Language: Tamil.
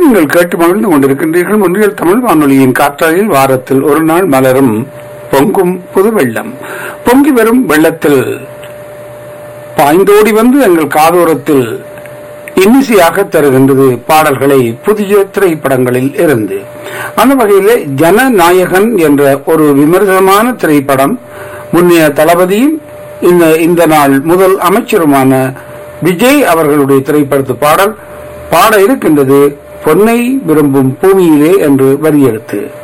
நீங்கள் கேட்டு மகிழ்ந்து கொண்டிருக்கின்றீர்கள் ஒன்றியல் தமிழ் வானொலியின் காற்றாலில் வாரத்தில் ஒரு நாள் மலரும் பொங்கும் புது வெள்ளம் பொங்கி வரும் வெள்ளத்தில் பாய்ந்தோடி வந்து எங்கள் காதோரத்தில் இன்னிசையாக தருகின்றது பாடல்களை புதிய திரைப்படங்களில் இருந்து அந்த வகையிலே ஜனநாயகன் என்ற ஒரு விமர்சனமான திரைப்படம் முன்னைய தளபதியும் இந்த இந்த நாள் முதல் அமைச்சருமான விஜய் அவர்களுடைய திரைப்படத்து பாடல் பாட இருக்கின்றது பொன்னை விரும்பும் பூமியிலே என்று வரியெடுத்து